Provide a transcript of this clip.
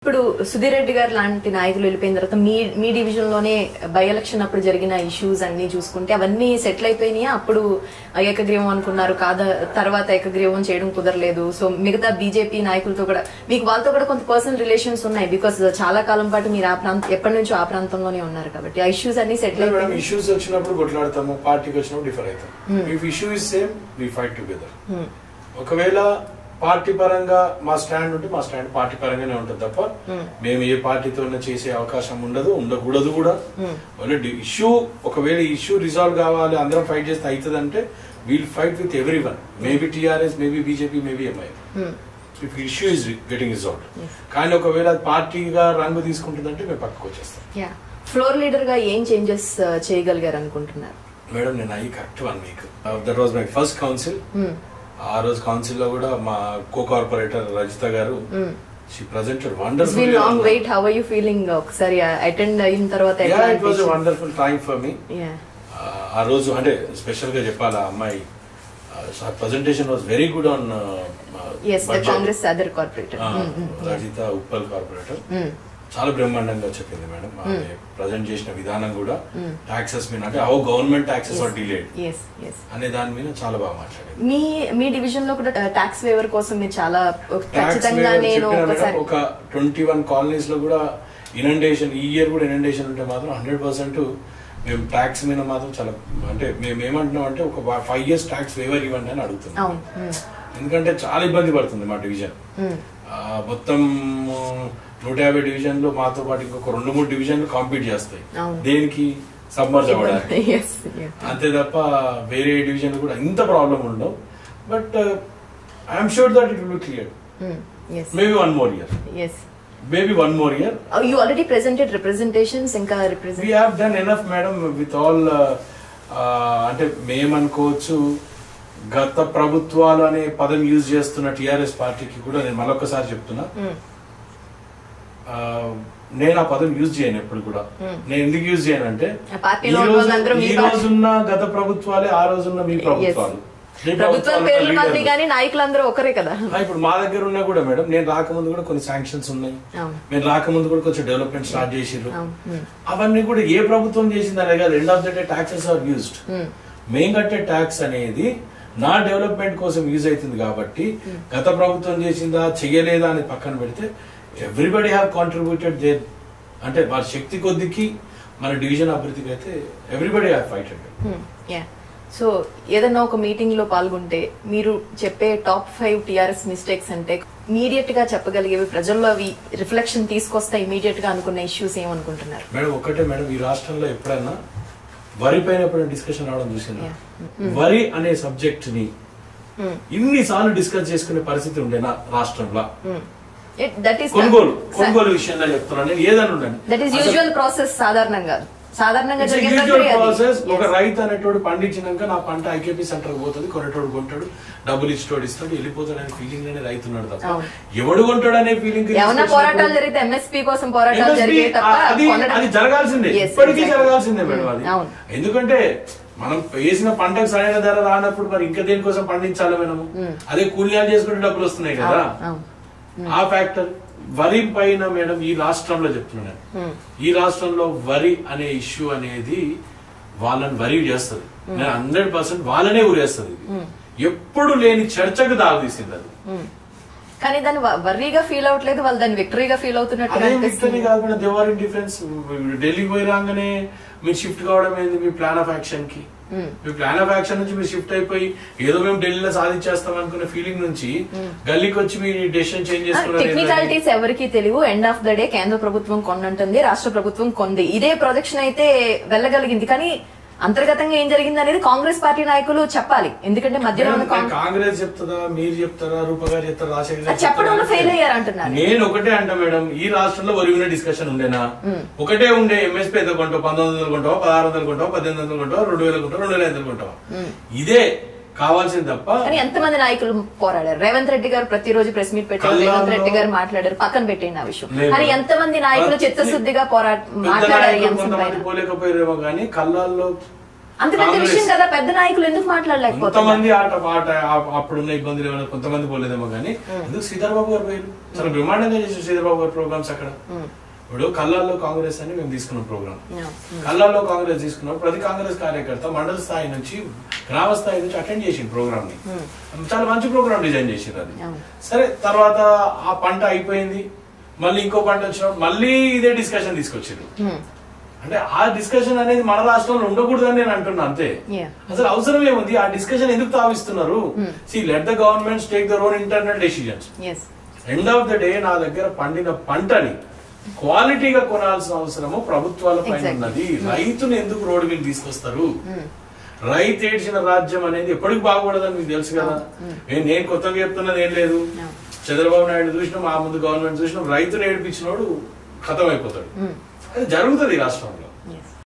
ఇప్పుడు సుధీర్ రెడ్డి గారు లాంటి నాయకులు వెళ్ళిపోయిన తర్వాత మీ మీ డివిజన్ లోనే బై ఎలక్షన్ అప్పుడు జరిగిన ఇష్యూస్ అన్ని చూసుకుంటే అవన్నీ సెటిల్ అయిపోయినాయా అప్పుడు ఏకగ్రీవం అనుకున్నారు కాదా తర్వాత ఏకగ్రీవం చేయడం కుదరలేదు సో మిగతా బీజేపీ నాయకులతో కూడా మీకు వాళ్ళతో కూడా కొంత పర్సనల్ రిలేషన్స్ ఉన్నాయి బికాస్ చాలా కాలం పాటు మీరు ఆ ప్రాంతం ఎప్పటి నుంచో ఆ ప్రాంతంలోనే ఉన్నారు కాబట్టి ఆ ఇష్యూస్ అన్ని సెటిల్ మేడం అయిపోయినాయి ఇష్యూస్ వచ్చినప్పుడు కొట్లాడతాము పార్టీకి వచ్చినప్పుడు డిఫర్ అవుతాం if issue is same we fight together ఒకవేళ పార్టీ పరంగా మా స్టాండ్ ఉంటే మా స్టాండ్ పార్టీ పరంగానే ఉంటుంది తప్ప మేము ఏ పార్టీతో చేసే అవకాశం ఉండదు ఉండకూడదు కూడా ఇష్యూ ఒకవేళ ఇష్యూ రిజాల్వ్ కావాలి అందరం ఫైట్ చేస్తే అవుతుంది అంటే we'll fight with every one maybe TRS maybe BJP maybe MI if issue is getting resolve కానీ ఒకవేళ అది పార్టీగా రంగు తీసుకుంటుందంటే మేము పక్కకు వచ్చేస్తాం యా ఫ్లోర్ లీడర్ గా ఏం చేంజెస్ చేయగలిగారు అనుకుంటున్నారు మేడం నేను అయ్యి correct one week that was my first council ఆ రోజు కౌన్సిల్ లో కూడా మా కో కార్పొరేటర్ రజిత గారు she presented it's been wonderful long wait how are you feeling ఒకసారి అటెండ్ అయిన తర్వాత ఎట్లా ఇట్ వాజ్ అనిపించింది? Wonderful time for me Yeah. ఆ రోజు అంటే స్పెషల్ గా చెప్పాలి ఆ అమ్మాయి presentation was very good on Yes, the Congress other corporator. Mm, mm, yeah. Rajitha Uppal corporator Mm. చాలా బ్రహ్మాండంగా చెప్పింది మేడం ఆమె ప్రజెంట్ చేసిన విధానం కూడా టాక్సెస్ మీద అంటే how government taxes are delayed Yes, yes. అనే దాని మీద చాలా బాగా మాట్లాడింది మీ మీ డివిజన్ లో కూడా ట్యాక్స్ వేవర్ కోసం మీరు చాలా ఒక- Tax ఖచ్చితంగా waiver నేను చెప్పినా మేడం, ఒకసారి ఒక ట్వంటీ వన్ కాలనీస్ లో కూడా ఇనండేషన్ ఈ ఇయర్ కూడా ఇనండేషన్ ఉంటే మాత్రం హండ్రెడ్ పర్సెంట్ మేము ట్యాక్స్ మీద మాత్రం చాలా అంటే మేము ఏమంటున్నాం అంటే ఒక ఫైవ్ ఇయర్స్ ట్యాక్స్ వేవర్ ఇవ్వండి అని అడుగుతున్నాం అవును Mm, ఎందుకంటే చాలా ఇబ్బంది పడుతుంది మా డివిజన్ mm. ఆ, మొత్తం నూట యాభై డివిజన్ లో మాతో పాటు ఇంకొక రెండు మూడు డివిజన్లు కాంపీట్ చేస్తాయి అవును. దేనికి సబ్మర్జ్ అవ్వడానికి Yes, yeah. అంతే తప్ప వేరే డివిజన్ కూడా ఇంత ప్రాబ్లం ఉండవు but I'm sure that it will clear Mm, yes, maybe one more year yes. Maybe one more year Oh, you already presented representations ఇంకా we represent have done enough madam with all అంటే మేమనుకోవచ్చు గత ప్రభుత్వాలు అనే పదం use చేస్తున్న TRS పార్టీకి కూడా నేను మరొకసారి చెప్తున్నా Mm, ఆ, నేను ఆ పదం యూజ్ చేయను ఎప్పుడు కూడా Hmm. నేను ఎందుకు యూజ్ చేయను అంటే ఆ పార్టీలో ఈ ఉన్న రోజు- వాళ్ళందరూ మీ ఈ పార్టీ- రోజున్న గత ప్రభుత్వాలు ఆ రోజున్న మీ ప్రభుత్వాలు మీ ప్రభుత్వం ప్రభుత్వాలు పేర్లు ఉన్న మాత్రం leaderలు. కానీ నాయకులందరూ ఒకరే కదా ఆ, ఇప్పుడు మా దగ్గర ఉన్నా కూడా మేడం నేను రాకముందు కూడా కొన్ని శాంక్షన్స్ ఉన్నాయి అవును నేను రాకముందు కూడా కొంచెం డెవలప్మెంట్ స్టార్ట్ చేసిర్రు అవును Mm, అవన్నీ కూడా ఏ ప్రభుత్వం చేసిందనే కాదు end of the day taxes are used mm. మేం కట్టే ట్యాక్స్ అనేది నా డెవలప్మెంట్ కోసం యూజ్ అవుతుంది కాబట్టి గత ప్రభుత్వం చేసిందా చెయ్యలేదా అని పక్కన పెడితే ఎవ్రీబడి హ్యావ్ కాంట్రిబ్యూటెడ్ దేర్ అంటే వారి శక్తి కొద్దికి మన డివిజన్ అభివృద్ధికి అయితే everybody have fighted yeah so ఏదైనా ఒక మీటింగ్ లో పాల్గొంటే మీరు చెప్పే టాప్ ఫైవ్ టిఆర్ఎస్ మిస్టేక్స్ అంటే ఇమీడియట్ గా చెప్పగలిగేవి ప్రజల్లో అవి రిఫ్లెక్షన్ తీసుకొస్తాయి ఇమీడియట్ గా అనుకున్న ఇష్యూస్ ఏమనుకుంటున్నారు మేడం ఒకటే మేడం ఈ రాష్ట్రంలో ఎప్పుడైనా వరి పైన ఎప్పుడైనా డిస్కషన్ రావడం చూసిందా Yeah. వరి అనే సబ్జెక్ట్ ని Mm, ఇన్నిసార్లు డిస్కస్ చేసుకునే పరిస్థితి ఉండేనా రాష్ట్రంలో mm. It- that is కొనుగోలు కొనుగోలు విషయంలో చెప్తున్నాను నేను ఏదైనా ఉండండి దట్ ఈస్ అసలు- యూజువల్ ప్రాసెస్ సాధారణంగా సాధారణంగా It's a జరిగే usual ప్రక్రియ అది. process. ఒక Yes. రైతు అనేటోడు పండించినాక నా పంట ఐకేపీ సెంటర్ పోతుంది కొనేటోడు కొంటాడు డబ్బులు ఇచ్చేటోడు ఇస్తాడు వెళ్ళిపోతాడు అనే ఫీలింగ్ అనే రైతు ఉన్నాడు తప్ప అవును. ఎవడు కొంటాడు అనే ఫీలింగ్ ఏమన్నా పోరాటాలు జరిగితే ఎంఎస్పీ కోసం పోరాటాలు జరిగే తప్ప అది కొనడం- అది జరగాల్సిందే Yes, ఇప్పటికీ exactly. జరగాల్సిందే మేడం అది అవును. ఎందుకంటే మనం వేసిన పంటకు సరైన ధర రానప్పుడు మరి ఇంకా దేనికోసం పండించాలి మనము అదే కూలియాలు చేసుకుంటే డబ్బులు వస్తున్నాయి కదా అవును, ఆ ఫ్యాక్టర్ వరి పైన మేడం ఈ రాష్ట్రంలో చెప్తున్నాను నేను. Hmm. ఈ రాష్ట్రంలో వరి అనే ఇష్యూ అనేది వాళ్ళని వరి చేస్తుంది నేను హండ్రెడ్ పర్సెంట్ వాళ్ళనే ఊరేస్తుంది ఇది. ఎప్పుడు లేని చర్చకు దారితీసింది అది Mm. కానీ దాన్ని వ- వర్రీగా ఫీల్ అవ్వట్లేదు వాళ్ళు దాన్ని విక్టరీగా ఫీల్ అవుతున్నట్టు అదే అనిపిస్తుంది విక్టరీ కాకుండా దేవర్ ఇన్ డిఫరెన్స్ ఢిల్లీకి పోయి రాగానే మీరు షిఫ్ట్ కావడం ఏంది మీ ప్లాన్ ఆఫ్ యాక్షన్ కి Mm. మీ ప్లాన్ ఆఫ్ యాక్షన్ నుంచి మీరు షిఫ్ట్ అయిపోయి ఏదో మేము ఢిల్లీలో సాధించేస్తాం అనుకునే ఫీలింగ్ నుంచి గల్లీకి వచ్చి మీరు డెసిషన్ చేంజ్ చేసుకున్నారు ఏంటంటే- టెక్నికాలిటీస్ ఎవరికి తెలియవు ఎండ్ ఆఫ్ ద డే కేంద్ర ప్రభుత్వం కొన్నంటుంది రాష్ట్ర ప్రభుత్వం కొంది ఇదే ప్రొజెక్షన్ అయితే వెళ్ళగలిగింది కానీ అంతర్గతంగా ఏం జరిగింది అనేది కాంగ్రెస్ పార్టీ నాయకులు చెప్పాలి ఎందుకంటే మధ్యలో ఉన్న మేడం, కాంగ్రెస్ కాంగ్రెస్ చెప్తుందా మీరు చెప్తారా రూప గారు చెప్తారా రాజశేఖర్ గారు అది చెప్పడంలో చెప్తారా? ఫెయిల్ అయ్యారు అంటున్నారు నేను ఒకటే అంట మేడం ఈ రాష్ట్రంలో వరి ఉన్న డిస్కషన్ ఉండేనా ఒకటే ఉండే ఎంఎస్పీ ఎంత కొంటావు పంతొమ్మిది వందలు కొంటావా పదహారు వందలు కొంటావా పద్దెనిమిది వందలు కొంటావా రెండు వేలు కొంటావా రెండు వేల ఐదు వందలు కొంటావా ఇదే కావాల్సింది తప్ప కానీ ఎంతమంది నాయకులు పోరాడారు రేవంత్ రెడ్డి గారు ప్రతిరోజు ప్రెస్ మీట్ పెట్టారు కళ్ళల్లో- రేవంత్ రెడ్డి గారు మాట్లాడారు పక్కన పెట్టండి ఆ విషయం లేదు. కానీ ఎంతమంది నాయకులు ప్రతి- చిత్తశుద్ధిగా పోరా పెద్ద మాట్లాడారు ఈ నాయకులు అంశం కొంతమంది పైన పోలేకపోయారేమో కానీ కళ్ళల్లో అంత పెద్ద విషయం కాంగ్రెస్ కదా పెద్ద నాయకులు ఎందుకు మాట్లాడలేకపోతున్నారు కొంతమంది ఆట ఆట ఆ- అప్పుడున్న ఇబ్బందులు ఏమైనా కొంతమంది పోలేదేమో కానీ ఎందుకు శ్రీధర్బాబు గారు పోయారు చాలా బ్రహ్మాండంగా చేశారు శ్రీధర్బాబు గారు ప్రోగ్రామ్స్ అక్కడ ఇప్పుడు కల్లాల్లో కాంగ్రెస్ అని మేము తీసుకున్నాం ప్రోగ్రామ్ Yeah. కల్లాల్లో కాంగ్రెస్ తీసుకున్నాం ప్రతి కాంగ్రెస్ కార్యకర్త మండల స్థాయి నుంచి గ్రామ స్థాయి నుంచి అటెండ్ చేసింది ప్రోగ్రామ్ ని చాలా మంచి ప్రోగ్రామ్ డిజైన్ చేసింది అది అవును. సరే తర్వాత ఆ పంట అయిపోయింది మళ్ళీ ఇంకో పంట వచ్చినప్పుడు మళ్ళీ ఇదే డిస్కషన్ తీసుకొచ్చారు Hmm. అంటే ఆ డిస్కషన్ అనేది మన రాష్ట్రంలో ఉండకూడదని నేను అంటున్నా అంతే Yeah. అసలు అవసరం ఏముంది ఆ డిస్కషన్ ఎందుకు తావిస్తున్నారు see let the government take their own internal decisions Yes. End of the day నా దగ్గర పండిన పంటని క్వాలిటీగా కొనాల్సిన అవసరము ప్రభుత్వాల పైన Exactly. ఉన్నది రైతును ఎందుకు రోడ్డు మీద తీసుకొస్తారు రైతు ఏడ్చిన రాజ్యం అనేది ఎప్పటికి బాగుపడదని మీకు తెలుసు కదా నేను నేను కొత్తగా చెప్తున్నది ఏం లేదు No. చంద్రబాబు నాయుడు చూసినాం ఆ ముందు గవర్నమెంట్ చూసినాం రైతును ఏడిపించినోడు ఖతం అయిపోతాడు అది జరుగుతుంది ఈ రాష్ట్రంలో Yes.